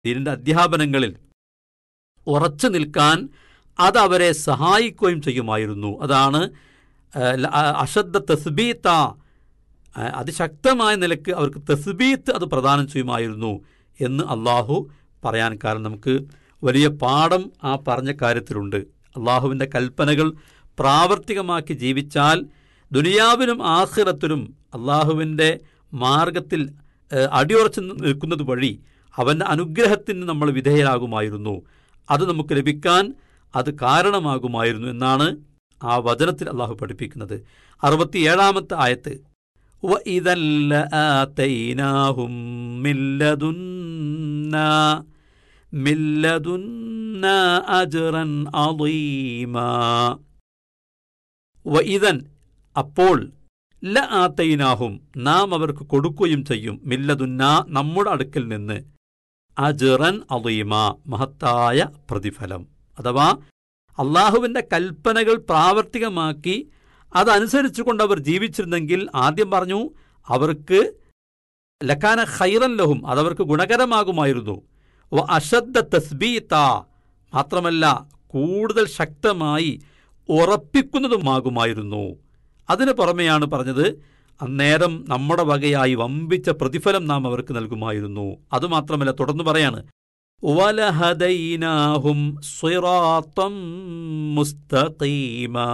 ദീനിന്റെ അധ്യാപനങ്ങളിൽ ഉറച്ചു നിൽക്കാൻ അത് അവരെ സഹായിക്കുകയും ചെയ്യുമായിരുന്നു അതാണ് ഏഹ്, ല- അ- അശദ്ധ തസ്ബീത്ത ഏഹ്, അതിശക്തമായ നിലക്ക് അവർക്ക് തസ്ബീത്ത് അത് പ്രദാനം ചെയ്യുമായിരുന്നു എന്ന് അള്ളാഹു പറയാൻ കാരണം നമുക്ക് വലിയ പാഠം ആ പറഞ്ഞ കാര്യത്തിലുണ്ട് അള്ളാഹുവിൻ്റെ കൽപ്പനകൾ പ്രാവർത്തികമാക്കി ജീവിച്ചാൽ ദുനിയാവിലും ആഖിറത്തിലും അള്ളാഹുവിൻ്റെ മാർഗത്തിൽ ഏഹ്, അടിയുറച്ച് നിൽക്കുന്നത് വഴി അവൻ്റെ അനുഗ്രഹത്തിന് നമ്മൾ വിധേയരാകുമായിരുന്നു അത് നമുക്ക് ലഭിക്കാൻ അത് കാരണമാകുമായിരുന്നു എന്നാണ് ആ വചനത്തിൽ അള്ളാഹു പഠിപ്പിക്കുന്നത് അറുപത്തിയേഴാമത്തെ ആയത്ത് وَإِذًا لَآتَيْنَاهُم مِّن لَّدُنَّا مِن لَّدُنَّا أَجْرًا عَظِيمًا വഇതൻ അപ്പോൾ ല ആത്തൈനാഹും നാം അവർക്ക് കൊടുക്കുകയും ചെയ്യും മില്ലതുന്ന നമ്മുടെ അടുക്കൽ നിന്ന് അജറൻ അലീമ മഹത്തായ പ്രതിഫലം അഥവാ അള്ളാഹുവിൻ്റെ കൽപ്പനകൾ പ്രാവർത്തികമാക്കി അതനുസരിച്ചുകൊണ്ട് അവർ ജീവിച്ചിരുന്നെങ്കിൽ ആദ്യം പറഞ്ഞു അവർക്ക് ലക്കാന ഖൈറൻ ലഹും അതവർക്ക് ഗുണകരമാകുമായിരുന്നു വ അശദ്ധ തസ്ബീത്ത മാത്രമല്ല കൂടുതൽ ശക്തമായി ഉറപ്പിക്കുന്നതുമാകുമായിരുന്നു അതിനു പുറമെയാണ് പറഞ്ഞത് അന്നേരം നമ്മുടെ വകയായി വമ്പിച്ച പ്രതിഫലം നാം അവർക്ക് നൽകുമായിരുന്നു അതുമാത്രമല്ല തുടർന്ന് പറയാണ് വലഹദൈനാഹും സിറാത്തം മുസ്തഖീമാ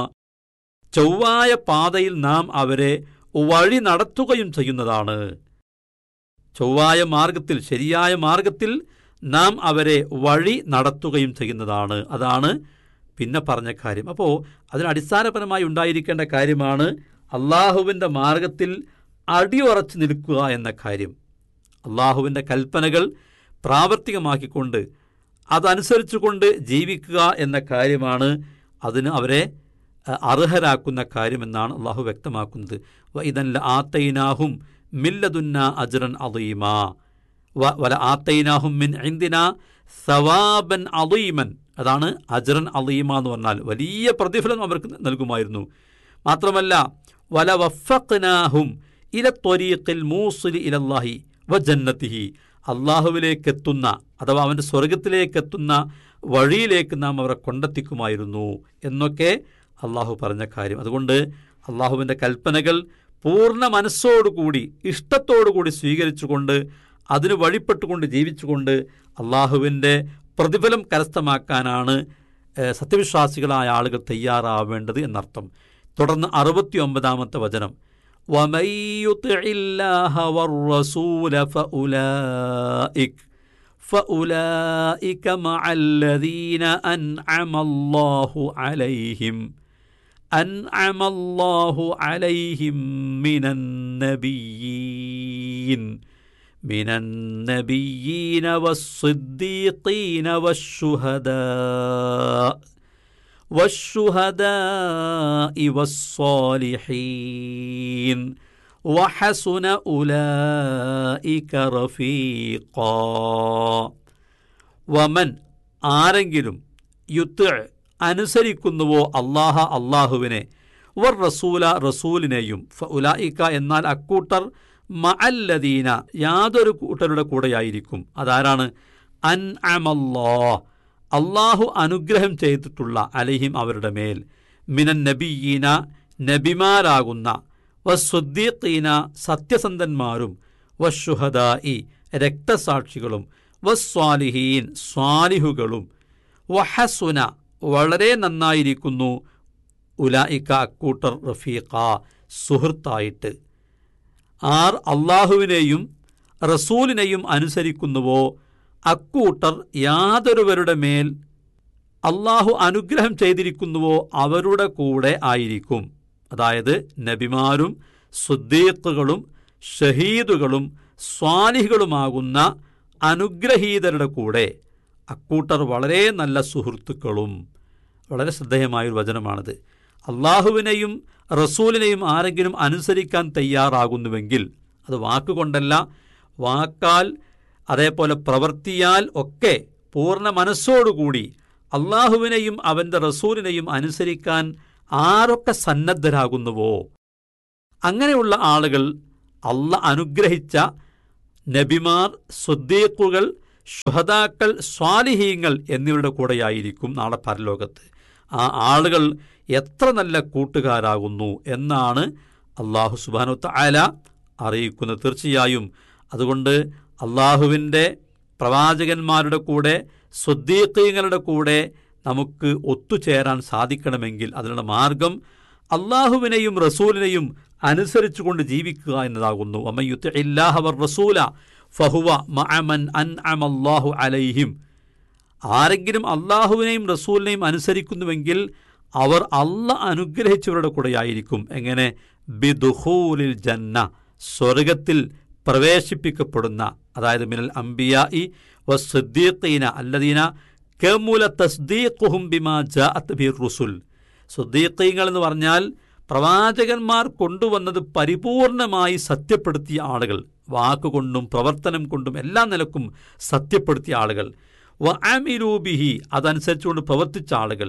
ചൊവ്വായ പാതയിൽ നാം അവരെ വഴി നടത്തുകയും ചെയ്യുന്നതാണ് ചൊവ്വായ മാർഗത്തിൽ ശരിയായ മാർഗത്തിൽ നാം അവരെ വഴി നടത്തുകയും ചെയ്യുന്നതാണ് അതാണ് പിന്നെ പറഞ്ഞ കാര്യം അപ്പോൾ അതിന് അടിസ്ഥാനപരമായി ഉണ്ടായിരിക്കേണ്ട കാര്യമാണ് അള്ളാഹുവിൻ്റെ മാർഗത്തിൽ അടിയുറച്ചു നിൽക്കുക എന്ന കാര്യം അള്ളാഹുവിൻ്റെ കൽപ്പനകൾ പ്രാവർത്തികമാക്കിക്കൊണ്ട് അതനുസരിച്ചുകൊണ്ട് ജീവിക്കുക എന്ന കാര്യമാണ് അതിന് അവരെ അഹ്, അർഹരാക്കുന്ന കാര്യമെന്നാണ് അള്ളാഹു വ്യക്തമാക്കുന്നത് വ ഇതല്ല ആത്തൈനാഹും മില്ലതുന്ന അജ്റൻ അലീമാ വ വല ആത്തൈനാഹും മിൻ ഇന്ദിന സവാബൻ അലീമൻ അതാണ് അജ്റൻ അലീമ എന്ന് പറഞ്ഞാൽ വലിയ പ്രതിഫലം അവർക്ക് നൽകുമായിരുന്നു മാത്രമല്ല വല വഫഖ്നാഹും ഇല ത്വരീഖിൽ മൂസിലി ഇലല്ലാഹി വ ജന്നത്തിഹി അള്ളാഹുവിലേക്ക് എത്തുന്ന അഥവാ അവൻ്റെ സ്വർഗത്തിലേക്ക് എത്തുന്ന വഴിയിലേക്ക് നാം അവരെ കൊണ്ടെത്തിക്കുമായിരുന്നു എന്നൊക്കെ അള്ളാഹു പറഞ്ഞ കാര്യം അതുകൊണ്ട് അള്ളാഹുവിൻ്റെ കൽപ്പനകൾ പൂർണ്ണ മനസ്സോടുകൂടി ഇഷ്ടത്തോടുകൂടി സ്വീകരിച്ചുകൊണ്ട് അതിന് വഴിപ്പെട്ടുകൊണ്ട് ജീവിച്ചുകൊണ്ട് അള്ളാഹുവിൻ്റെ പ്രതിഫലം കരസ്ഥമാക്കാനാണ് ഏഹ്, സത്യവിശ്വാസികളായ ആളുകൾ തയ്യാറാവേണ്ടത് എന്നർത്ഥം തുടർന്ന് അറുപത്തി ഒമ്പതാമത്തെ വചനം ومن يطع الله والرسول فأولئك فأولئك مع الذين أنعم الله عليهم أنعم الله عليهم من النبيين من النبيين والصديقين والشهداء والشهداء والصالحين وحسن أولئك رفيقا വമൻ ആരെങ്കിലും യുത്ത് അനുസരിക്കുന്നുവോ അള്ളാഹ അള്ളാഹുവിനെ വർ റസൂല റസൂലിനെയും ഫ ഉലായിക്ക എന്നാൽ അക്കൂട്ടർ മഅല്ലദീന യാതൊരു കൂട്ടരുടെ കൂടെയായിരിക്കും അതാരാണ് അൻ അമല്ലോ അള്ളാഹു അനുഗ്രഹം ചെയ്തിട്ടുള്ള അലഹിം അവരുടെ മേൽ മിനൻ നബിയീന നബിമാരാകുന്ന വസ്സുദ്ദീഖീന സത്യസന്ധന്മാരും വശുഹദായി രക്തസാക്ഷികളും വസ്വാലിഹീൻ സ്വാലിഹുകളും വഹസുന വളരെ നന്നായിരിക്കുന്നു ഉലായിക്ക അക്കൂട്ടർ റഫീഖ സുഹൃത്തായിട്ട് ആർ അള്ളാഹുവിനെയും റസൂലിനെയും അനുസരിക്കുന്നുവോ അക്കൂട്ടർ യാതൊരുവരുടെ മേൽ അള്ളാഹു അനുഗ്രഹം ചെയ്തിരിക്കുന്നുവോ അവരുടെ കൂടെ ആയിരിക്കും അതായത് നബിമാരും സുദ്ദീഖുകളും ഷഹീദുകളും സ്വാലിഹുകളുമാകുന്ന അനുഗ്രഹീതരുടെ കൂടെ അക്കൂട്ടർ വളരെ നല്ല സുഹൃത്തുക്കളും വളരെ ശ്രദ്ധേയമായൊരു വചനമാണിത് അള്ളാഹുവിനെയും റസൂലിനെയും ആരെങ്കിലും അനുസരിക്കാൻ തയ്യാറാകുന്നുവെങ്കിൽ അത് വാക്കുകൊണ്ടല്ല വാക്കാൽ അതേപോലെ പ്രവർത്തിയാൽ ഒക്കെ പൂർണ്ണ മനസ്സോടുകൂടി അള്ളാഹുവിനെയും അവൻ്റെ റസൂലിനെയും അനുസരിക്കാൻ ആരൊക്കെ സന്നദ്ധരാകുന്നുവോ അങ്ങനെയുള്ള ആളുകൾ അല്ല അനുഗ്രഹിച്ച നബിമാർ സുദ്ദീഖുകൾ ഷുഹദാക്കൾ സ്വാലിഹീങ്ങൾ എന്നിവരുടെ കൂടെയായിരിക്കും നാളെ പരലോകത്ത് ആ ആളുകൾ എത്ര നല്ല കൂട്ടുകാരാകുന്നു എന്നാണ് അള്ളാഹു സുബാനു താല അറിയിക്കുന്നത് തീർച്ചയായും അതുകൊണ്ട് അള്ളാഹുവിൻ്റെ പ്രവാചകന്മാരുടെ കൂടെ സ്വദ്ദീഖീങ്ങളുടെ കൂടെ നമുക്ക് ഒത്തുചേരാൻ സാധിക്കണമെങ്കിൽ അതിനുള്ള മാർഗം അള്ളാഹുവിനെയും റസൂലിനെയും അനുസരിച്ചുകൊണ്ട് ജീവിക്കുക എന്നതാകുന്നു അമ്മയുത്ത് ഇല്ലാഹവർ റസൂല ഫഹുവ മഅമൻ അൻ അമല്ലാഹു അലൈഹിം ആരെങ്കിലും അള്ളാഹുവിനെയും റസൂലിനെയും അനുസരിക്കുന്നുവെങ്കിൽ അവർ അല്ല അനുഗ്രഹിച്ചവരുടെ കൂടെയായിരിക്കും എങ്ങനെ ബിദുഹൂലിൽ ജന്ന സ്വർഗത്തിൽ പ്രവേശിപ്പിക്കപ്പെടുന്ന അതായത് മിനൽ അംബിയായി വസ്ദീഖീന അല്ലദീന കമുല തസ്ദീഖുഹും ബിമാ ജാഅത്ത് ബിർ റുസുൽ സുദ്ദീഖീങ്ങൾ എന്ന് പറഞ്ഞാൽ പ്രവാചകന്മാർ കൊണ്ടുവന്നത് പരിപൂർണമായി സത്യപ്പെടുത്തിയ ആളുകൾ വാക്കുകൊണ്ടും പ്രവർത്തനം കൊണ്ടും എല്ലാ നിലക്കും സത്യപ്പെടുത്തിയ ആളുകൾ വ അമിരൂബിഹി അതനുസരിച്ചുകൊണ്ട് പ്രവർത്തിച്ച ആളുകൾ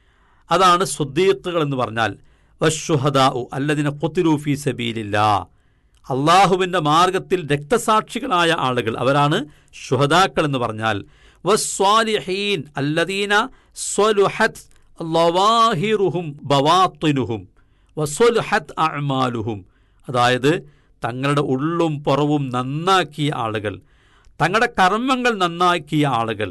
അതാണ് സുദ്ദീഖുകൾ എന്ന് പറഞ്ഞാൽ വഷുഹദാഉ അല്ലതിനെ കൊത്തിരൂഫി സബീലില്ല അള്ളാഹുവിൻ്റെ മാർഗത്തിൽ രക്തസാക്ഷികളായ ആളുകൾ അവരാണ് ഷുഹദാക്കൾ എന്ന് പറഞ്ഞാൽ വസ്വാലിഹീൻ അല്ലദീന സ്വലുഹത് ലവാഹിറുഹും ബവാത്തിനുഹും വസ്വലുഹത് അഅ്മാലുഹും അതായത് തങ്ങളുടെ ഉള്ളും പുറവും നന്നാക്കിയ ആളുകൾ തങ്ങളുടെ കർമ്മങ്ങൾ നന്നാക്കിയ ആളുകൾ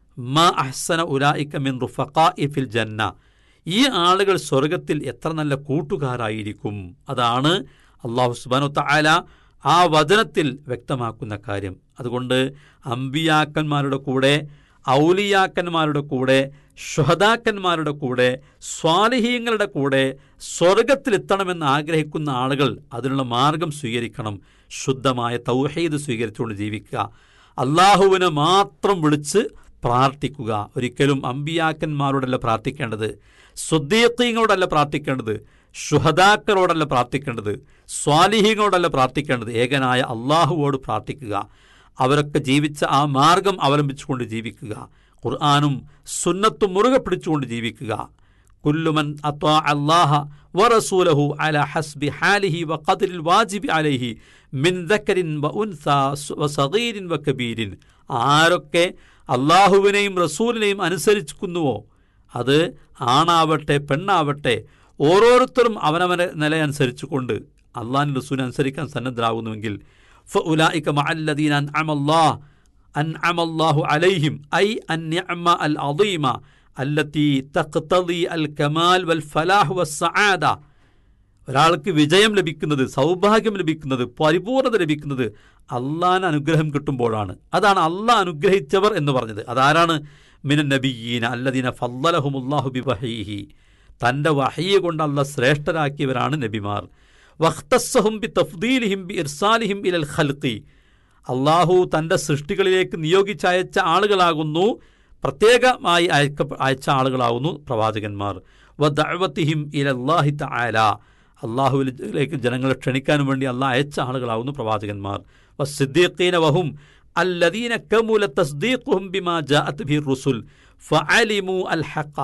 മ അഹ്സന ഉലായിക്ക മിൻ റുഫഖാഇ ഫിൽ ജന്ന ഈ ആളുകൾ സ്വർഗത്തിൽ എത്ര നല്ല കൂട്ടുകാരായിരിക്കും അതാണ് അള്ളാഹു സുബാനു തആല ആ വചനത്തിൽ വ്യക്തമാക്കുന്ന കാര്യം അതുകൊണ്ട് അമ്പിയാക്കന്മാരുടെ കൂടെ ഔലിയാക്കന്മാരുടെ കൂടെ ഷുഹദാക്കന്മാരുടെ കൂടെ സ്വാലിഹീങ്ങളുടെ കൂടെ സ്വർഗത്തിലെത്തണമെന്ന് ആഗ്രഹിക്കുന്ന ആളുകൾ അതിനുള്ള മാർഗം സ്വീകരിക്കണം ശുദ്ധമായ തൗഹീദ് സ്വീകരിച്ചുകൊണ്ട് ജീവിക്കുക അള്ളാഹുവിനെ മാത്രം വിളിച്ച് പ്രാർത്ഥിക്കുക ഒരിക്കലും അമ്പിയാക്കന്മാരോടല്ല പ്രാർത്ഥിക്കേണ്ടത് സുദ്ദീഖീങ്ങളോടല്ല പ്രാർത്ഥിക്കേണ്ടത് ഷുഹദാക്കളോടല്ല പ്രാർത്ഥിക്കേണ്ടത് സ്വാലിഹീങ്ങളോടല്ല പ്രാർത്ഥിക്കേണ്ടത് ഏകനായ അള്ളാഹുവോട് പ്രാർത്ഥിക്കുക അവരൊക്കെ ജീവിച്ച ആ മാർഗം അവലംബിച്ചുകൊണ്ട് ജീവിക്കുക ഖുർആാനും സുന്നത്തും മുറുകെ പിടിച്ചുകൊണ്ട് ജീവിക്കുക കുല്ലുമൻ അത്വാ അല്ലാഹ വറസൂലഹു അല ഹസ്ബി ഹാലിഹി വ ഖദ്രിൽ വാജിബി അലൈഹി മിൻ ദക്കരിൻ വ ഉൻസ വ സഗീരിൻ വ കബീരിൻ ആരൊക്കെ അള്ളാഹുവിനെയും റസൂലിനെയും അനുസരിക്കുന്നുവോ അത് ആണാവട്ടെ പെണ്ണാവട്ടെ ഓരോരുത്തരും അവനവനെ നിലയനുസരിച്ചുകൊണ്ട് അള്ളാഹിൻ്റെ റസൂലിനെ അനുസരിക്കാൻ സന്നദ്ധരാകുന്നുവെങ്കിൽ فأولئك مع الذين أنعم الله أنعم الله عليهم أي النعمة العظيمة التي تقتضي الكمال والفلاح والسعادة ഒരാൾക്ക് വിജയം ലഭിക്കുന്നത് സൗഭാഗ്യം ലഭിക്കുന്നത് പരിപൂർണത ലഭിക്കുന്നത് അള്ളാഹ് അനുഗ്രഹം കിട്ടുമ്പോഴാണ് അതാണ് അള്ളാഹ് അനുഗ്രഹിച്ചവർ എന്ന് പറഞ്ഞത് അതാരാണ് മിനൻ നബിയീന അല്ലദീന ഫല്ലലഹുമുല്ലാഹു ബി വഹീഹി തൻ്റെ വഹയ്യ കൊണ്ട് അല്ല ശ്രേഷ്ഠരാക്കിയവരാണ് നബിമാർ വഖ്തസ്സഹും ബി തഫ്ദീലിഹിം ബി ഇർസാലിഹിം ഇലൽ ഖൽഖി അള്ളാഹു തൻ്റെ സൃഷ്ടികളിലേക്ക് നിയോഗിച്ചയച്ച ആളുകളാകുന്നു പ്രത്യേകമായി അയക്ക അയച്ച ആളുകളാകുന്നു പ്രവാചകന്മാർ വ ദഅവത്തിഹിം ഇലല്ലാഹി തആല അള്ളാഹുവിലേക്ക് ജനങ്ങളെ ക്ഷണിക്കാനും വേണ്ടി അള്ളാഹ് അയച്ച ആളുകളാകുന്നു പ്രവാചകന്മാർ വ സിദ്ദീഖീന വഹും الذين كمل تصديقهم بما جاءت به الرسل فعلموا الحق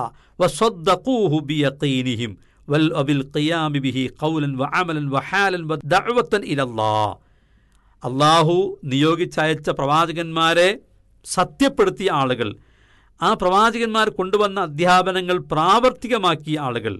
وصدقوه بيقينهم وبالقيام به قولا وعملا وحالا ودعوة إلى الله അള്ളാഹു നിയോഗിച്ചയച്ച പ്രവാചകന്മാരെ സത്യപ്പെടുത്തിയ ആളുകൾ ആ പ്രവാചകന്മാർ കൊണ്ടുവന്ന അധ്യാപനങ്ങൾ പ്രാവർത്തികമാക്കിയ ആളുകൾ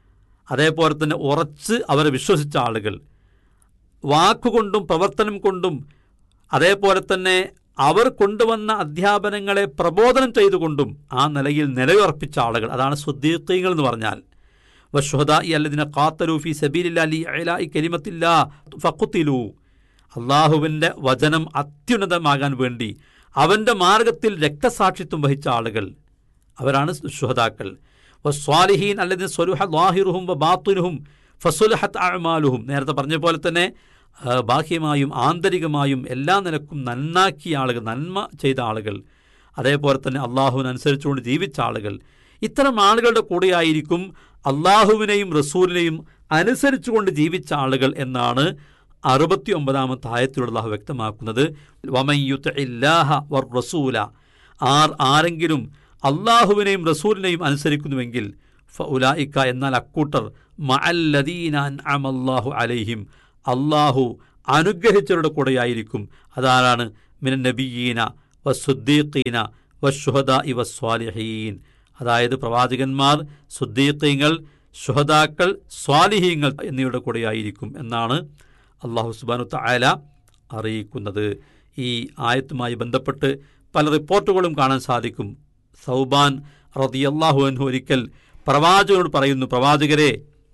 അതേപോലെ തന്നെ ഉറച്ച് അവരെ വിശ്വസിച്ച ആളുകൾ വാക്കുകൊണ്ടും പ്രവർത്തനം കൊണ്ടും അതേപോലെ തന്നെ അവർ കൊണ്ടുവന്ന അധ്യാപനങ്ങളെ പ്രബോധനം ചെയ്തുകൊണ്ടും ആ നിലയിൽ നിലയുറപ്പിച്ച ആളുകൾ അതാണ് സുദ്ദീഖീങ്ങൾ എന്ന് പറഞ്ഞാൽ വഷുഹദായി അല്ലതിനെ കാത്തലൂഫി സബീലില്ലാലി അലായി കലിമത്തില്ല ഫക്കുത്തിലു അള്ളാഹുവിൻ്റെ വചനം അത്യുന്നതമാകാൻ വേണ്ടി അവൻ്റെ മാർഗത്തിൽ രക്തസാക്ഷിത്വം വഹിച്ച ആളുകൾ അവരാണ് ഷുഹദാക്കൾ സ്വാലിഹീൻ അല്ലെങ്കിൽ സ്വലുഹ ലാഹിറുഹും വ ബാത്തുനുഹും ഫസുലഹത്ത് അഴമാലുഹും നേരത്തെ പറഞ്ഞ പോലെ തന്നെ ബാഹ്യമായും ആന്തരികമായും എല്ലാ നിലക്കും നന്നാക്കിയ ആളുകൾ നന്മ ചെയ്ത ആളുകൾ അതേപോലെ തന്നെ അള്ളാഹുവിനനുസരിച്ചുകൊണ്ട് ജീവിച്ച ആളുകൾ ഇത്തരം ആളുകളുടെ കൂടെയായിരിക്കും അള്ളാഹുവിനെയും റസൂലിനെയും അനുസരിച്ചുകൊണ്ട് ജീവിച്ച ആളുകൾ എന്നാണ് അറുപത്തി ഒമ്പതാമത്തെ ആയത്തിലൂടെ അള്ളാഹു വ്യക്തമാക്കുന്നത് വമയ്യുത്ത് ഇല്ലാഹ വർ റസൂല ആർ ആരെങ്കിലും അള്ളാഹുവിനെയും റസൂലിനെയും അനുസരിക്കുന്നുവെങ്കിൽ ഫ ഉലായിക്ക എന്നാൽ അക്കൂട്ടർ മഅല്ലദീനാൻ അമല്ലാഹു അലൈഹിം അള്ളാഹു അനുഗ്രഹിച്ചവരുടെ കൂടെയായിരിക്കും അതാരാണ് മിന നബിയീന വസുദ്ദീഖീന വഷുഹദ ഇവ സ്വാലിഹീൻ അതായത് പ്രവാചകന്മാർ സുദ്ദീഖീങ്ങൾ ശുഹദാക്കൾ സ്വാലിഹീങ്ങൾ എന്നിവയുടെ കൂടെയായിരിക്കും എന്നാണ് അള്ളാഹു സുബാനു തായാല അറിയിക്കുന്നത് ഈ ആയത്തുമായി ബന്ധപ്പെട്ട് പല റിപ്പോർട്ടുകളും കാണാൻ സാധിക്കും സൗബാൻ റതിയല്ലാഹു അൻഹു ഒരിക്കൽ പ്രവാചകനോട് പറയുന്നു പ്രവാചകരെ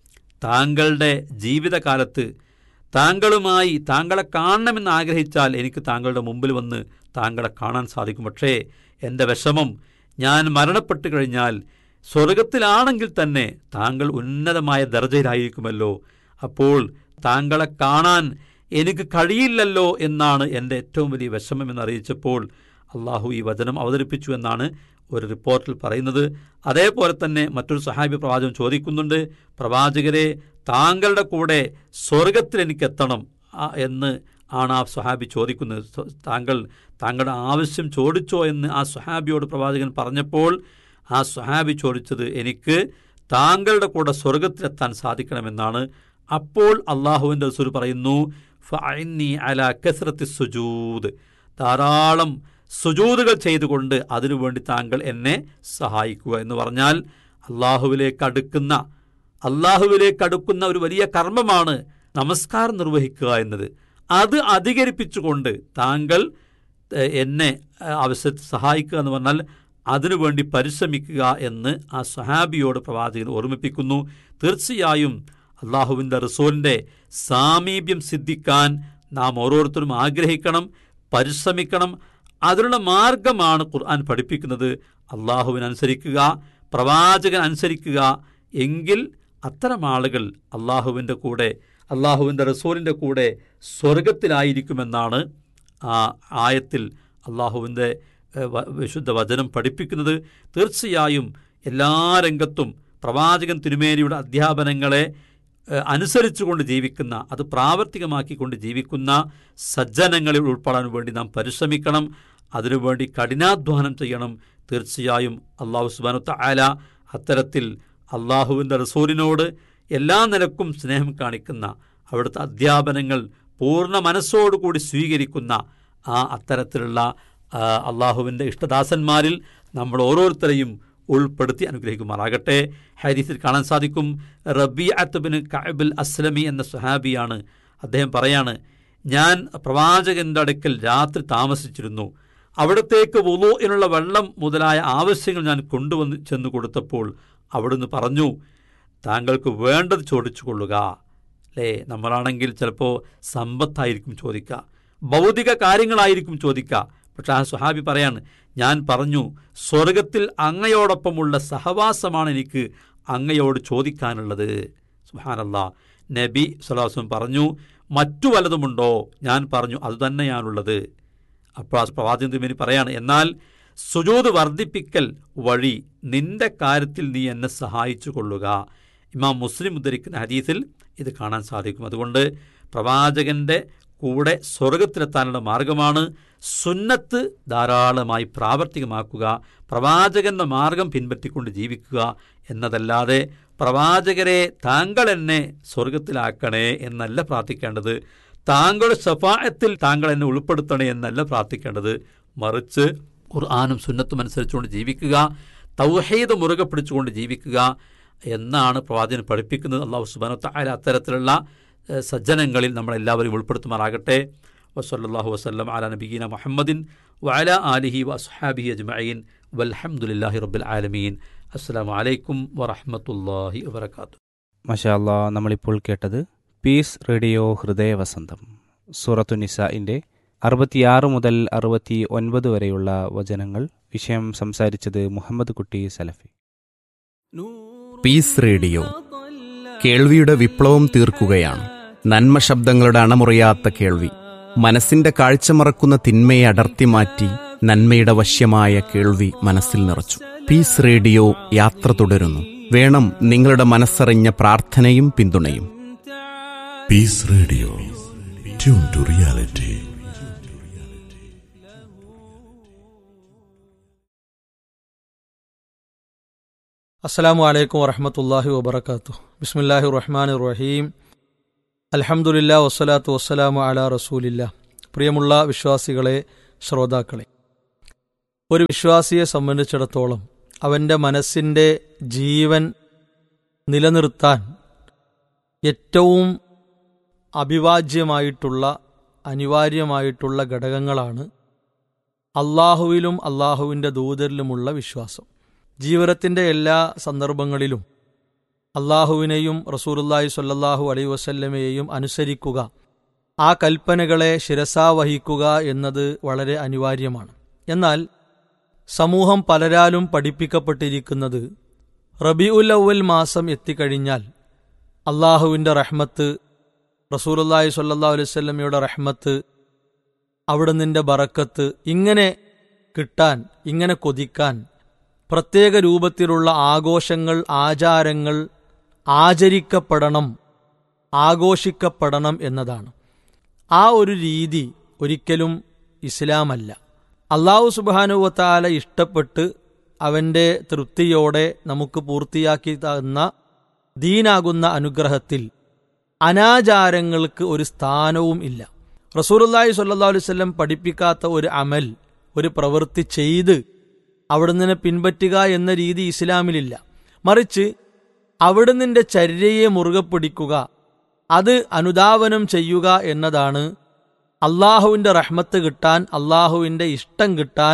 താങ്കളുടെ ജീവിതകാലത്ത് താങ്കളുമായി താങ്കളെ കാണണമെന്ന് ആഗ്രഹിച്ചാൽ എനിക്ക് താങ്കളുടെ മുമ്പിൽ വന്ന് താങ്കളെ കാണാൻ സാധിക്കും പക്ഷേ എൻ്റെ വിഷമം ഞാൻ മരണപ്പെട്ടു കഴിഞ്ഞാൽ സ്വർഗത്തിലാണെങ്കിൽ തന്നെ താങ്കൾ ഉന്നതമായ ദർജയിലായിരിക്കുമല്ലോ അപ്പോൾ താങ്കളെ കാണാൻ എനിക്ക് കഴിയില്ലല്ലോ എന്നാണ് എൻ്റെ ഏറ്റവും വലിയ വിഷമം എന്നറിയിച്ചപ്പോൾ അള്ളാഹു ഈ വചനം അവതരിപ്പിച്ചു എന്നാണ് ഒരു റിപ്പോർട്ടിൽ പറയുന്നത് അതേപോലെ തന്നെ മറ്റൊരു സഹാബി പ്രവാചകൻ ചോദിക്കുന്നുണ്ട് പ്രവാചകരെ താങ്കളുടെ കൂടെ സ്വർഗത്തിൽ എനിക്ക് എത്തണം ആ, എന്ന് ആണ് ആ സ്വഹാബി ചോദിക്കുന്നത് സ്വ- താങ്കൾ താങ്കളുടെ ആവശ്യം ചോദിച്ചോ എന്ന് ആ സ്വഹാബിയോട് പ്രവാചകൻ പറഞ്ഞപ്പോൾ ആ സ്വഹാബി ചോദിച്ചത് എനിക്ക് താങ്കളുടെ കൂടെ സ്വർഗത്തിലെത്താൻ സാധിക്കണമെന്നാണ് അപ്പോൾ അള്ളാഹുവിൻ്റെ റസൂൽ പറയുന്നു ഫഅന്നി അല കസ്രത്തി സുജൂദ് ധാരാളം സുജൂദുകൾ ചെയ്തുകൊണ്ട് അതിനുവേണ്ടി താങ്കൾ എന്നെ സഹായിക്കുക എന്ന് പറഞ്ഞാൽ അള്ളാഹുവിലേക്ക് അടുക്കുന്ന അള്ളാഹുവിലേക്ക് അടുക്കുന്ന ഒരു വലിയ കർമ്മമാണ് നമസ്കാരം നിർവഹിക്കുക എന്നത് അത് അധികരിപ്പിച്ചുകൊണ്ട് താങ്കൾ ഏഹ്, എന്നെ ഏഹ്, ആവശ്യത്തിൽ സഹായിക്കുക എന്ന് പറഞ്ഞാൽ അതിനുവേണ്ടി പരിശ്രമിക്കുക എന്ന് ആ സഹാബിയോട് പ്രവാചകൻ ഓർമ്മിപ്പിക്കുന്നു തീർച്ചയായും അള്ളാഹുവിൻ്റെ റസൂലിൻ്റെ സാമീപ്യം സിദ്ധിക്കാൻ നാം ഓരോരുത്തരും ആഗ്രഹിക്കണം പരിശ്രമിക്കണം അതിനുള്ള മാർഗമാണ് ഖുർആൻ പഠിപ്പിക്കുന്നത് അള്ളാഹുവിനനുസരിക്കുക പ്രവാചകൻ അനുസരിക്കുക എങ്കിൽ അത്തരം ആളുകൾ അള്ളാഹുവിൻ്റെ കൂടെ അള്ളാഹുവിൻ്റെ റസൂലിൻ്റെ കൂടെ സ്വർഗത്തിലായിരിക്കുമെന്നാണ് ആ ആയത്തിൽ അള്ളാഹുവിൻ്റെ ഏഹ്, വ- വിശുദ്ധ വചനം പഠിപ്പിക്കുന്നത് തീർച്ചയായും എല്ലാ രംഗത്തും പ്രവാചകൻ തിരുമേനിയുടെ അധ്യാപനങ്ങളെ ഏഹ്, അനുസരിച്ചുകൊണ്ട് ജീവിക്കുന്ന അത് പ്രാവർത്തികമാക്കിക്കൊണ്ട് ജീവിക്കുന്ന സജ്ജനങ്ങളിൽ ഉൾപ്പെടാൻ വേണ്ടി നാം പരിശ്രമിക്കണം അതിനുവേണ്ടി കഠിനാധ്വാനം ചെയ്യണം തീർച്ചയായും അള്ളാഹു സുബാനുത്ത ആല അത്തരത്തിൽ അള്ളാഹുവിൻ്റെ റസൂലിനോട് എല്ലാ നിലക്കും സ്നേഹം കാണിക്കുന്ന അവിടുത്തെ അധ്യാപനങ്ങൾ പൂർണ്ണ മനസ്സോടുകൂടി സ്വീകരിക്കുന്ന ആ അത്തരത്തിലുള്ള ആ, അള്ളാഹുവിൻ്റെ ഇഷ്ടദാസന്മാരിൽ നമ്മൾ ഓരോരുത്തരെയും ഉൾപ്പെടുത്തി അനുഗ്രഹിക്കുമാറാകട്ടെ ഹരീസിൽ കാണാൻ സാധിക്കും റബി അത്തുബിന് കഅബുൽ അസ്ലമി എന്ന സുഹാബിയാണ് അദ്ദേഹം പറയാണ് ഞാൻ പ്രവാചകന്റെ അടുക്കൽ രാത്രി താമസിച്ചിരുന്നു അവിടത്തേക്ക് വുളുവിനുള്ള വെള്ളം മുതലായ ആവശ്യങ്ങൾ ഞാൻ കൊണ്ടുവന്ന് ചെന്ന് കൊടുത്തപ്പോൾ അവിടുന്ന് പറഞ്ഞു താങ്കൾക്ക് വേണ്ടത് ചോദിച്ചു കൊള്ളുക അല്ലേ നമ്മളാണെങ്കിൽ ചിലപ്പോൾ സമ്പത്തായിരിക്കും ചോദിക്കുക ഭൗതിക കാര്യങ്ങളായിരിക്കും ചോദിക്കുക പക്ഷെ ആ സുഹാബി പറയാണ് ഞാൻ പറഞ്ഞു സ്വർഗത്തിൽ അങ്ങയോടൊപ്പമുള്ള സഹവാസമാണ് എനിക്ക് അങ്ങയോട് ചോദിക്കാനുള്ളത് സുഹാനല്ല നബി സുലാസം പറഞ്ഞു മറ്റു വല്ലതുമുണ്ടോ ഞാൻ പറഞ്ഞു അതുതന്നെയാണുള്ളത് അപ്പോൾ ആ പ്രവാചകൻ തിരുമേനി പറയാണ് എന്നാൽ സുജൂത് വർദ്ധിപ്പിക്കൽ വഴി നിന്റെ കാര്യത്തിൽ നീ എന്നെ സഹായിച്ചു കൊള്ളുക ഇമാം മുസ്ലിം ഉദ്ധരിക്കുന്ന ഹദീസിൽ ഇത് കാണാൻ സാധിക്കും അതുകൊണ്ട് പ്രവാചകന്റെ കൂടെ സ്വർഗത്തിലെത്താനുള്ള മാർഗമാണ് സുന്നത്ത് ധാരാളമായി പ്രാവർത്തികമാക്കുക പ്രവാചകന്റെ മാർഗം പിൻപറ്റിക്കൊണ്ട് ജീവിക്കുക എന്നതല്ലാതെ പ്രവാചകരെ താങ്കൾ എന്നെ സ്വർഗത്തിലാക്കണേ എന്നല്ല പ്രാർത്ഥിക്കേണ്ടത് താങ്കളുടെ ശഫായത്തിൽ താങ്കൾ എന്നെ ഉൾപ്പെടുത്തണേ എന്നല്ല പ്രാർത്ഥിക്കേണ്ടത് മറിച്ച് ഖുർആാനും സുന്നത്തും അനുസരിച്ചുകൊണ്ട് ജീവിക്കുക തൗഹീദ് മുറുകെ പിടിച്ചുകൊണ്ട് ജീവിക്കുക എന്നാണ് പ്രവാചകൻ പഠിപ്പിക്കുന്നത് അള്ളാഹു സുബാനത്ത അത്തരത്തിലുള്ള ഏഹ്, സജ്ജനങ്ങളിൽ നമ്മളെല്ലാവരും ഉൾപ്പെടുത്തുമാറാകട്ടെ വസല്ലാഹു വസ്ലം അല നബീന മുഹമ്മദിൻ വഅല ആലിഹി വസ്ഹാബിഹി അജ്മഈൻ വൽഹംദുലില്ലാഹി റബ്ബിൽ ആലമീൻ അസ്സലാമു അലൈക്കും വറഹ്മത്തുള്ളാഹി വബറകാതുഹു മഷാല്ല നമ്മളിപ്പോൾ കേട്ടത് പീസ് റേഡിയോ ഹൃദയവസന്തം സൂറത്തു നിസാഇൻ്റെ അറുപത്തിയാറ് മുതൽ അറുപത്തി ഒൻപത് വരെയുള്ള വചനങ്ങൾ വിഷയം സംസാരിച്ചത് മുഹമ്മദ് കുട്ടി സലഫി പീസ് റേഡിയോ കേൾവിയുടെ വിപ്ലവം തീർക്കുകയാണ് നന്മ ശബ്ദങ്ങളുടെ അണമുറിയാത്ത കേൾവി മനസ്സിന്റെ കാഴ്ച മറക്കുന്ന തിന്മയെ അടർത്തി മാറ്റി നന്മയുടെ വശ്യമായ കേൾവി മനസ്സിൽ നിറച്ചു പീസ് റേഡിയോ യാത്ര തുടരുന്നു വേണം നിങ്ങളുടെ മനസ്സറിഞ്ഞ പ്രാർത്ഥനയും പിന്തുണയും Peace Radio. Tune to reality. അസ്സാം വലൈക്കും വറഹമത്തല്ലാഹി വബർക്കാത്തു ബിസ്മില്ലാഹി റഹ്മാൻ റഹീം അൽഹംദുലില്ലാ വസ്സലാത്തു വസ്സലാമു അലാ റസൂലില്ല പ്രിയമുള്ള വിശ്വാസികളെ ശ്രോതാക്കളെ ഒരു വിശ്വാസിയെ സംബന്ധിച്ചിടത്തോളം അവൻ്റെ മനസ്സിൻ്റെ ജീവൻ നിലനിർത്താൻ ഏറ്റവും അഭിവാജ്യമായിട്ടുള്ള അനിവാര്യമായിട്ടുള്ള ഘടകങ്ങളാണ് അള്ളാഹുവിലും അള്ളാഹുവിൻ്റെ ദൂതരിലുമുള്ള വിശ്വാസം ജീവിതത്തിൻ്റെ എല്ലാ സന്ദർഭങ്ങളിലും അള്ളാഹുവിനെയും റസൂലുല്ലാഹി സ്വല്ലല്ലാഹു അലൈ വസല്ലമയെയും അനുസരിക്കുക ആ കൽപ്പനകളെ ശിരസാ വഹിക്കുക എന്നത് വളരെ അനിവാര്യമാണ് എന്നാൽ സമൂഹം പലരാലും പഠിപ്പിക്കപ്പെട്ടിരിക്കുന്നത് റബിഉൽ അവൽ മാസം എത്തിക്കഴിഞ്ഞാൽ അള്ളാഹുവിൻ്റെ റഹ്മത്ത് റസൂലുല്ലാഹി സ്വല്ലല്ലാഹു അലൈഹി വസല്ലമയുടെ റഹ്മത്ത് അവിടെ നിന്റെ ബറക്കത്ത് ഇങ്ങനെ കിട്ടാൻ ഇങ്ങനെ കൊതിക്കാൻ പ്രത്യേക രൂപത്തിലുള്ള ആഘോഷങ്ങൾ ആചാരങ്ങൾ ആചരിക്കപ്പെടണം ആഘോഷിക്കപ്പെടണം എന്നതാണ് ആ ഒരു രീതി ഒരിക്കലും ഇസ്ലാമല്ല അള്ളാഹു സുബാനുവത്താല ഇഷ്ടപ്പെട്ട് അവൻ്റെ തൃപ്തിയോടെ നമുക്ക് പൂർത്തിയാക്കി തന്ന ദീനാകുന്ന അനുഗ്രഹത്തിൽ അനാചാരങ്ങൾക്ക് ഒരു സ്ഥാനവും ഇല്ല റസൂലുല്ലാഹി സ്വല്ലാ അലൈവല്ലം പഠിപ്പിക്കാത്ത ഒരു അമൽ ഒരു പ്രവൃത്തി ചെയ്ത് അവിടുന്ന് പിൻപറ്റുക എന്ന രീതി ഇസ്ലാമിലില്ല മറിച്ച് അവിടുന്നിൻ്റെ ചര്യയെ മുറുകെ പിടിക്കുക അത് അനുധാവനം ചെയ്യുക എന്നതാണ് അള്ളാഹുവിൻ്റെ റഹ്മത്ത് കിട്ടാൻ അള്ളാഹുവിൻ്റെ ഇഷ്ടം കിട്ടാൻ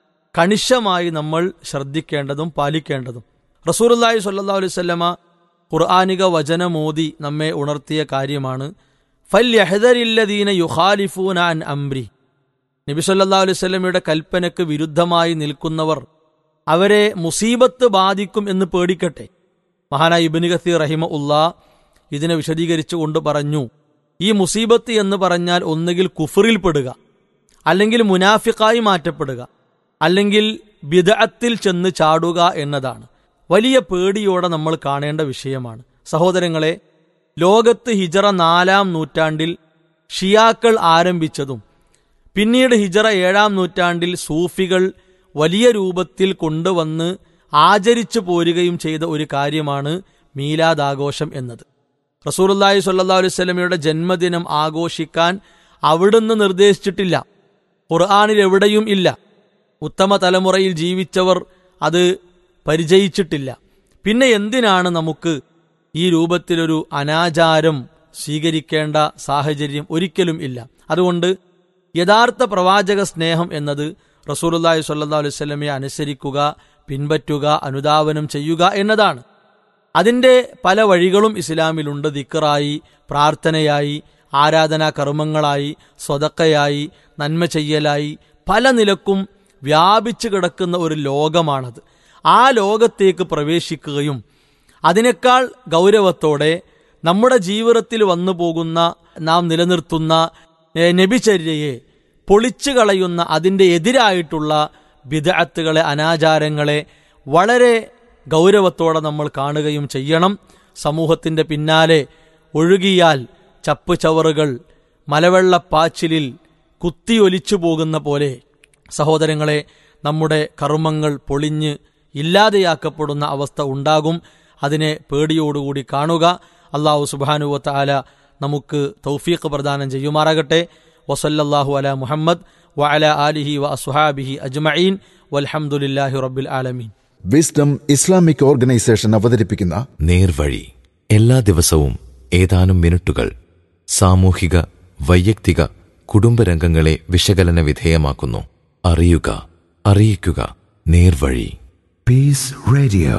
കണിശമായി നമ്മൾ ശ്രദ്ധിക്കേണ്ടതും പാലിക്കേണ്ടതും റസൂലുല്ലാഹി സ്വല്ലല്ലാഹു അലൈഹി വസല്ലമ ഖുർആാനിക വചനമോദി നമ്മെ ഉണർത്തിയ കാര്യമാണ് ഫല്യഹദരില്ലദീന യുഖാലിഫൂന അൻ അംരി നബി സല്ലല്ലാഹു അലൈഹി വസല്ലമയുടെ കൽപ്പനയ്ക്ക് വിരുദ്ധമായി നിൽക്കുന്നവർ അവരെ മുസീബത്ത് ബാധിക്കും എന്ന് പേടിക്കട്ടെ മഹാനായ ഇബ്നു കസീർ റഹിമ ഉല്ലാ ഇതിനെ വിശദീകരിച്ചു കൊണ്ട് പറഞ്ഞു ഈ മുസീബത്ത് എന്ന് പറഞ്ഞാൽ ഒന്നുകിൽ കുഫറിൽപ്പെടുക അല്ലെങ്കിൽ മുനാഫിക്കായി മാറ്റപ്പെടുക അല്ലെങ്കിൽ ബിദഅത്തിൽ ചെന്ന് ചാടുക എന്നതാണ് വലിയ പേടിയോടെ നമ്മൾ കാണേണ്ട വിഷയമാണ് സഹോദരങ്ങളെ ലോകത്ത് ഹിജറ നാലാം നൂറ്റാണ്ടിൽ ഷിയാക്കൾ ആരംഭിച്ചതും പിന്നീട് ഹിജറ ഏഴാം നൂറ്റാണ്ടിൽ സൂഫികൾ വലിയ രൂപത്തിൽ കൊണ്ടുവന്ന് ആചരിച്ചു പോരുകയും ചെയ്ത ഒരു കാര്യമാണ് മീലാദാഘോഷം എന്നത് റസൂലുല്ലാഹി സ്വല്ലല്ലാഹു അലൈഹി വസല്ലമയുടെ ജന്മദിനം ആഘോഷിക്കാൻ അവിടുന്ന് നിർദ്ദേശിച്ചിട്ടില്ല ഖുർആാനിൽ എവിടെയും ഇല്ല ഉത്തമ തലമുറയിൽ ജീവിച്ചവർ അത് പരിചയിച്ചിട്ടില്ല പിന്നെ എന്തിനാണ് നമുക്ക് ഈ രൂപത്തിലൊരു അനാചാരം സ്വീകരിക്കേണ്ട സാഹചര്യം ഒരിക്കലും ഇല്ല അതുകൊണ്ട് യഥാർത്ഥ പ്രവാചക സ്നേഹം എന്നത് റസൂലുല്ലാഹി സ്വല്ലല്ലാഹു അലൈഹി വസല്ലമയെ അനുസരിക്കുക പിൻപറ്റുക അനുധാവനം ചെയ്യുക എന്നതാണ് അതിൻ്റെ പല വഴികളും ഇസ്ലാമിലുണ്ട് ദിക്കറായി പ്രാർത്ഥനയായി ആരാധനാ കർമ്മങ്ങളായി സ്വതക്കയായി നന്മ ചെയ്യലായി പല നിലക്കും വ്യാപിച്ചു കിടക്കുന്ന ഒരു ലോകമാണത് ആ ലോകത്തേക്ക് പ്രവേശിക്കുകയും അതിനേക്കാൾ ഗൗരവത്തോടെ നമ്മുടെ ജീവിതത്തിൽ വന്നു പോകുന്ന നാം നിലനിർത്തുന്ന ഏ, നബിചര്യയെ പൊളിച്ചു കളയുന്ന അതിൻ്റെ എതിരായിട്ടുള്ള ബിദഅത്തുകളെ അനാചാരങ്ങളെ വളരെ ഗൗരവത്തോടെ നമ്മൾ കാണുകയും ചെയ്യണം സമൂഹത്തിൻ്റെ പിന്നാലെ ഒഴുകിയാൽ ചപ്പ് ചവറുകൾ മലവെള്ളപ്പാച്ചിലിൽ കുത്തിയൊലിച്ചു പോകുന്ന പോലെ സഹോദരങ്ങളെ നമ്മുടെ കർമ്മങ്ങൾ പൊളിഞ്ഞ് ഇല്ലാതെയാക്കപ്പെടുന്ന അവസ്ഥ ഉണ്ടാകും അതിനെ പേടിയോടുകൂടി കാണുക അള്ളാഹു സുബാനുവത്ത ആല നമുക്ക് തൗഫീഖ് പ്രദാനം ചെയ്യുമാറാകട്ടെ വസല്ലല്ലാഹു അല മുഹമ്മദ് വ അല ആലിഹി വ അസ്ഹാബിഹി അജ്മഈൻ വൽഹംദുലില്ലാഹി റബ്ബിൽ ആലമീൻ വിസ്ഡം ഇസ്ലാമിക് ഓർഗനൈസേഷൻ അവതരിപ്പിക്കുന്ന നേർവഴി എല്ലാ ദിവസവും ഏതാനും മിനിറ്റുകൾ സാമൂഹിക വൈയക്തിക കുടുംബരംഗങ്ങളെ വിശകലന വിധേയമാക്കുന്നു അറിയുക അറിയിക്കുക നേർവഴി Peace Radio.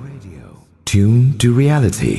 Tune to reality.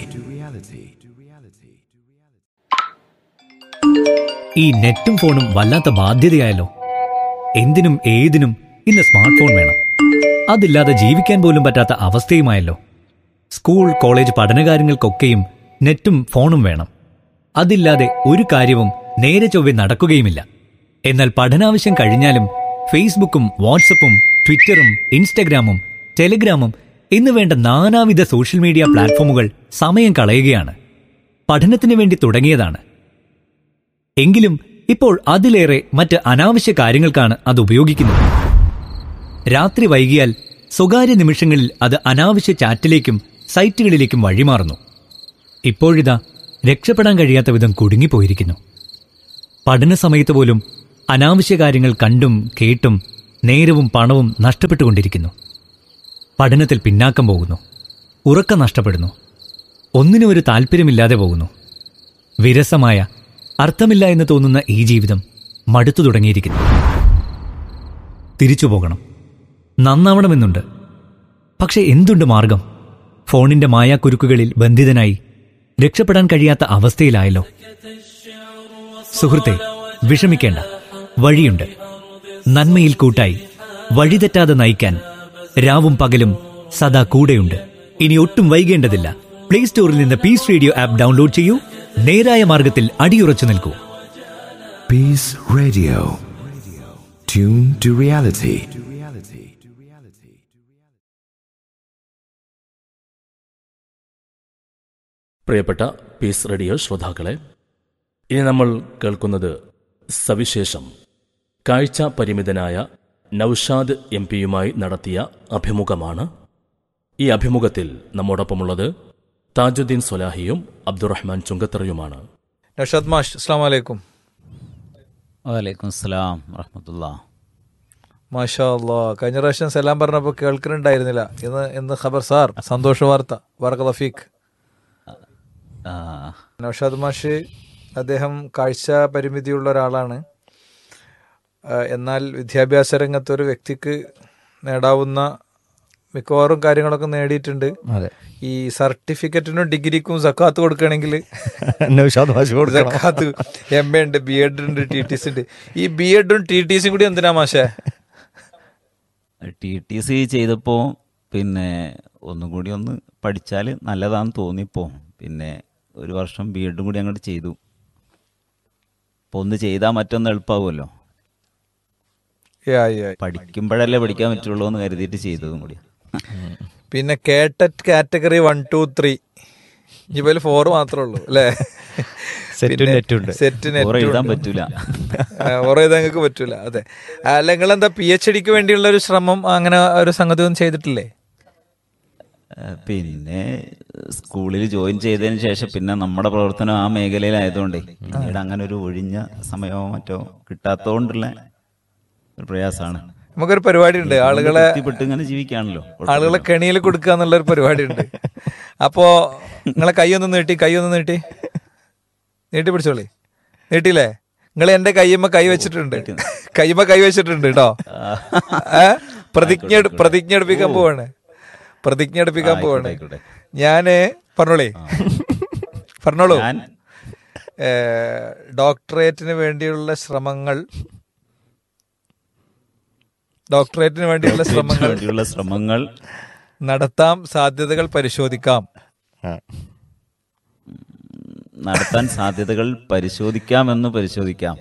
ഈ നെറ്റും ഫോണും വല്ലാത്ത ബാധ്യതയായല്ലോ എന്തിനും ഏതിനും ഇന്ന് സ്മാർട്ട് ഫോൺ വേണം അതില്ലാതെ ജീവിക്കാൻ പോലും പറ്റാത്ത അവസ്ഥയുമായല്ലോ സ്കൂൾ കോളേജ് പഠനകാര്യങ്ങൾക്കൊക്കെയും നെറ്റും ഫോണും വേണം അതില്ലാതെ ഒരു കാര്യവും നേരെ ചൊവ്വെ നടക്കുകയുമില്ല എന്നാൽ പഠനാവശ്യം കഴിഞ്ഞാലും ഫേസ്ബുക്കും വാട്സപ്പും ട്വിറ്ററും ഇൻസ്റ്റഗ്രാമും ടെലിഗ്രാമും എന്ന് വേണ്ട നാനാവിധ സോഷ്യൽ മീഡിയ പ്ലാറ്റ്ഫോമുകൾ സമയം കളയുകയാണ് പഠനത്തിന് വേണ്ടി തുടങ്ങിയതാണ് എങ്കിലും ഇപ്പോൾ അതിലേറെ മറ്റ് അനാവശ്യ കാര്യങ്ങൾക്കാണ് അത് ഉപയോഗിക്കുന്നത് രാത്രി വൈകിയാൽ സ്വകാര്യ നിമിഷങ്ങളിൽ അത് അനാവശ്യ ചാറ്റിലേക്കും സൈറ്റുകളിലേക്കും വഴിമാറുന്നു ഇപ്പോഴിതാ രക്ഷപ്പെടാൻ കഴിയാത്ത വിധം കുടുങ്ങിപ്പോയിരിക്കുന്നു പഠന സമയത്ത് പോലും അനാവശ്യ കാര്യങ്ങൾ കണ്ടും കേട്ടും നേരവും പണവും നഷ്ടപ്പെട്ടുകൊണ്ടിരിക്കുന്നു പഠനത്തിൽ പിന്നാക്കം പോകുന്നു ഉറക്കം നഷ്ടപ്പെടുന്നു ഒന്നിനും ഒരു താല്പര്യമില്ലാതെ പോകുന്നു വിരസമായ അർത്ഥമില്ല എന്ന് തോന്നുന്ന ഈ ജീവിതം മടുത്തു തുടങ്ങിയിരിക്കുന്നു തിരിച്ചു പോകണം നന്നാവണമെന്നുണ്ട് പക്ഷെ എന്തുണ്ട് മാർഗം ഫോണിന്റെ മായാക്കുരുക്കുകളിൽ ബന്ധിതനായി രക്ഷപ്പെടാൻ കഴിയാത്ത അവസ്ഥയിലായല്ലോ സുഹൃത്തെ വിഷമിക്കേണ്ട വഴിയുണ്ട് നന്മയിൽ കൂട്ടായി വഴിതെറ്റാതെ നയിക്കാൻ രാവും പകലും സദാ കൂടെയുണ്ട് ഇനി ഒട്ടും വൈകേണ്ടതില്ല പ്ലേ സ്റ്റോറിൽ നിന്ന് പീസ് റേഡിയോ ആപ്പ് ഡൗൺലോഡ് ചെയ്യൂ നേരായ മാർഗത്തിൽ അടിയുറച്ചു നിൽക്കൂ Peace Radio. Tune to reality. പ്രിയപ്പെട്ട പീസ് റേഡിയോ ശ്രോതാക്കളെ ഇനി നമ്മൾ കേൾക്കുന്നത് സവിശേഷം കാഴ്ച പരിമിതനായ നൌഷാദ് എം പിയുമായി നടത്തിയ അഭിമുഖമാണ് ഈ അഭിമുഖത്തിൽ നമ്മോടൊപ്പമുള്ളത് താജുദ്ദീൻ സൊലാഹിയും അബ്ദുറഹ്മാൻ ചുങ്കത്തറയുമാണ് നഷാദ് മാഷ് അസ്സാം വലൈക്കും വലൈക്കും സ്ലാം വറഹമത്തുള്ള മാഷാ അല്ലാ കഴിഞ്ഞ പ്രാവശ്യം സലാം പറഞ്ഞപ്പോൾ കേൾക്കുന്നുണ്ടായിരുന്നില്ല ഇന്ന് ഇന്ന് ഖബർ സാർ സന്തോഷ വാർത്ത വറക റഫീഖ് നൗഷാദ് മാഷ് അദ്ദേഹം കാഴ്ച പരിമിതിയുള്ള ഒരാളാണ് ആ, എന്നാൽ വിദ്യാഭ്യാസ രംഗത്ത് ഒരു വ്യക്തിക്ക് നേടാവുന്ന മിക്കവാറും കാര്യങ്ങളൊക്കെ നേടിയിട്ടുണ്ട് അതെ. ഈ സർട്ടിഫിക്കറ്റിനും ഡിഗ്രിക്കും സക്കാത്ത് കൊടുക്കുകയാണെങ്കിൽ നൗഷാദ് മാഷ് കൊടുക്കണം. സക്കാത്ത് എം എ ഉണ്ട് ബി എഡ് ഉണ്ട് ടി ടി സി ഉണ്ട് ഈ ബി എഡും ടി ടി സിയും കൂടി എന്തിനാ മാഷേ ടി ടി സി ചെയ്തപ്പോൾ പിന്നെ ഒന്നും കൂടി ഒന്ന് പഠിച്ചാൽ നല്ലതാണെന്ന് തോന്നിപ്പോ പിന്നെ ഒരു വർഷം ബി എഡും കൂടി അങ്ങോട്ട് ചെയ്തു അപ്പോൾ ഒന്ന് ചെയ്താൽ മറ്റൊന്ന് എളുപ്പമാവുമല്ലോ യാ, യാ. പഠിക്കുമ്പോഴല്ലേ പഠിക്കാൻ പറ്റുള്ളൂ എന്ന് കരുതിയിട്ട് ചെയ്തതും കൂടി പിന്നെ KTET category one two three ഇവയിൽ ഫോർ മാത്രമേ ഉള്ളൂ അല്ലേ സെറ്റും നെറ്റും ഉണ്ട്. സെറ്റ് ഫോർ എഴുതാൻ പറ്റൂല. ഫോർ എഴുതാൻ നിങ്ങൾക്ക് പറ്റൂല അതെ അല്ല നിങ്ങൾ എന്താ പി എച്ച് ഡിക്ക് വേണ്ടിയുള്ള ഒരു ശ്രമം അങ്ങനെ ഒരു സംഗതി ഒന്നും ചെയ്തിട്ടില്ലേ ഏഹ് പിന്നെ സ്കൂളിൽ ജോയിൻ ചെയ്തതിന് ശേഷം പിന്നെ നമ്മുടെ പ്രവർത്തനം ആ മേഖലയിലായതുകൊണ്ടേ പിന്നീട് അങ്ങനെ ഒരു ഒഴിഞ്ഞ സമയമോ മറ്റോ കിട്ടാത്തതുകൊണ്ടുള്ള ഒരു പ്രയാസമാണ് നമുക്കൊരു പരിപാടി ഉണ്ട് ആളുകളെ തൃപ്തിപ്പെട്ട് ഇങ്ങനെ ജീവിക്കാണല്ലോ ആളുകളെ കെണിയിൽ കൊടുക്കുക എന്നുള്ള ഒരു പരിപാടി ഉണ്ട് അപ്പോ നിങ്ങളെ കൈ ഒന്ന് നീട്ടി കൈ ഒന്ന് നീട്ടി നീട്ടി പിടിച്ചോളി നീട്ടിയില്ലേ നിങ്ങൾ എന്റെ കയ്യമ്മ കൈ വെച്ചിട്ടുണ്ട് കയ്യമ്മ കൈ വെച്ചിട്ടുണ്ട് കേട്ടോ ഏ? പ്രതിജ്ഞ എടു- പ്രതിജ്ഞ എടുപ്പിക്കാൻ പോവാണ് പ്രതിജ്ഞ എടുപ്പിക്കാൻ ആയിക്കോട്ടെ, പോവാണ് ആയിക്കോട്ടെ. ഞാന് പറഞ്ഞോളേ പറഞ്ഞോളൂ ഞാൻ ഏ, ഡോക്ടറേറ്റിന് വേണ്ടിയുള്ള ശ്രമങ്ങൾ ഡോക്ടറേറ്റിന് വേണ്ടിയുള്ള ശ്രമങ്ങൾ വേണ്ടിയുള്ള ശ്രമങ്ങൾ നടത്താം സാധ്യതകൾ പരിശോധിക്കാം നടത്താൻ സാധ്യതകൾ പരിശോധിക്കാമെന്ന് പരിശോധിക്കാം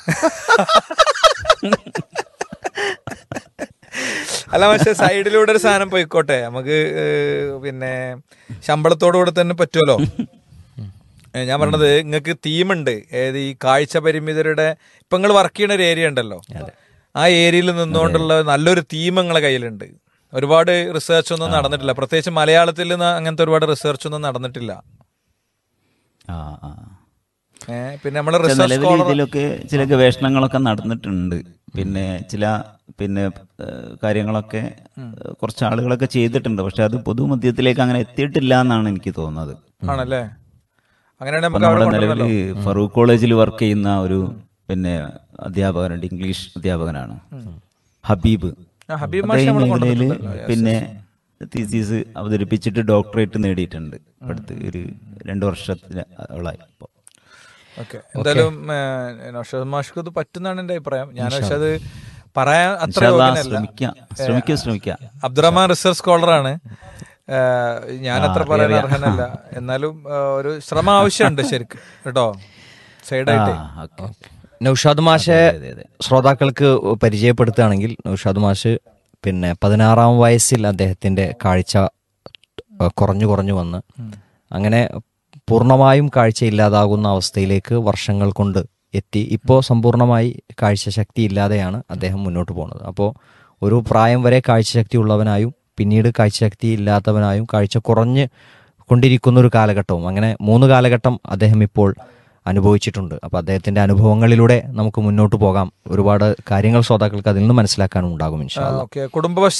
അല്ല പക്ഷെ സൈഡിലൂടെ ഒരു സാധനം പോയിക്കോട്ടെ നമുക്ക് ഏഹ്, പിന്നെ ശമ്പളത്തോടു കൂടെ തന്നെ പറ്റുമല്ലോ ഏഹ്, ഞാൻ പറഞ്ഞത് നിങ്ങൾക്ക് തീമുണ്ട് ഏത് ഈ കാഴ്ച പരിമിതരുടെ ഇപ്പൊ നിങ്ങൾ വർക്ക് ചെയ്യുന്ന ഒരു ഏരിയ ഉണ്ടല്ലോ ആ ഏരിയയിൽ നിന്നുകൊണ്ടുള്ള നല്ലൊരു തീം നിങ്ങളെ കയ്യിലുണ്ട് ഒരുപാട് റിസർച്ച് ഒന്നും നടന്നിട്ടില്ല പ്രത്യേകിച്ച് മലയാളത്തിൽ നിന്ന് അങ്ങനത്തെ ഒരുപാട് റിസർച്ച് ഒന്നും നടന്നിട്ടില്ല ആ ആ ഏഹ്, പിന്നെ നമ്മളെ പക്ഷെ റിസർച്ച് നിലവിൽ ഇതിലൊക്കെ ചില ഗവേഷണങ്ങളൊക്കെ നടന്നിട്ടുണ്ട് പിന്നെ ചില പിന്നെ ഏഹ്, കാര്യങ്ങളൊക്കെ ഏഹ്, കുറച്ച് ആളുകളൊക്കെ ചെയ്തിട്ടുണ്ട് പക്ഷെ അത് പൊതുമധ്യത്തിലേക്ക് അങ്ങനെ എത്തിയിട്ടില്ല എന്നാണ് എനിക്ക് തോന്നുന്നത് ആണല്ലേ അങ്ങനെയാണെങ്കിൽ ഇപ്പൊ നമുക്ക് അവിടെ നമ്മുടെ നിലവിൽ കൊണ്ടുവന്നല്ലോ ഫറൂഖ് കോളേജിൽ വർക്ക് ചെയ്യുന്ന ഒരു പിന്നെ അധ്യാപകനുണ്ട് ഇംഗ്ലീഷ് അധ്യാപകനാണ് ഹബീബ് ആ, ഹബീബ് അദ്ദേഹം മാഷെ ഈ നമ്മള് മേഖലയിൽ കൊണ്ടുവന്നിട്ടുണ്ടല്ലോ. Yes, പിന്നെ തീസീസ് അവതരിപ്പിച്ചിട്ട് ഡോക്ടറേറ്റ് നേടിയിട്ടുണ്ട് ഇപ്പൊ അടുത്ത് ഒരു രണ്ട് വർഷത്തിനോളായി ഇപ്പോൾ ഓക്കെ എന്തായാലും ഏഹ്, നൗഷാദ് മാഷ്ക്ക് ഇത് പറ്റുന്നതാണ് എന്റെ അഭിപ്രായം ഞാൻ പക്ഷെ അത് പറയാൻ അത്ര ഇൻഷാ അല്ലാ, യോഗ്യനല്ല. ശ്രമിക്കാം. ഏഹ്, ശ്രമിക്കാം, ശ്രമിക്കാം. അബ്ദുറഹ്മാൻ റിസർച്ച് സ്കോളറാണ് ഏഹ്, ഞാൻ ആ, അത്ര അറിയാം, പറയാൻ അറിയാം. അർഹനല്ല എന്നാലും ഏഹ്, ഒരു ശ്രമം ആവശ്യമുണ്ട് ശരിക്കും കേട്ടോ സൈഡായിട്ട് ആ, ഓക്കെ. നൗഷാദ് മാഷെ അതെ, അതെ. ശ്രോതാക്കൾക്ക് പരിചയപ്പെടുത്തുകയാണെങ്കിൽ നൗഷാദ് മാഷ് പിന്നെ പതിനാറാം വയസ്സിൽ അദ്ദേഹത്തിന്റെ കാഴ്ച ഏഹ്, കുറഞ്ഞു കുറഞ്ഞു വന്ന് അങ്ങനെ പൂർണ്ണമായും കാഴ്ച ഇല്ലാതാകുന്ന അവസ്ഥയിലേക്ക് വർഷങ്ങൾ കൊണ്ട് എത്തി ഇപ്പോൾ സമ്പൂർണ്ണമായി കാഴ്ചശക്തി ഇല്ലാതെയാണ് അദ്ദേഹം മുന്നോട്ട് പോകുന്നത് അപ്പോൾ ഒരു പ്രായം വരെ കാഴ്ചശക്തി ഉള്ളവനായും പിന്നീട് കാഴ്ചശക്തി ഇല്ലാത്തവനായും കാഴ്ച കുറഞ്ഞ് കൊണ്ടിരിക്കുന്ന ഒരു കാലഘട്ടവും അങ്ങനെ മൂന്ന് കാലഘട്ടം അദ്ദേഹം ഇപ്പോൾ അനുഭവിച്ചിട്ടുണ്ട് അപ്പോൾ അദ്ദേഹത്തിൻ്റെ അനുഭവങ്ങളിലൂടെ നമുക്ക് മുന്നോട്ട് പോകാം ഒരുപാട് കാര്യങ്ങൾ ശ്രോതാക്കൾക്ക് അതിൽ നിന്ന് മനസ്സിലാക്കാനും ഉണ്ടാകും ഇൻഷാ അല്ലാ. ഓക്കെ കുടുംബ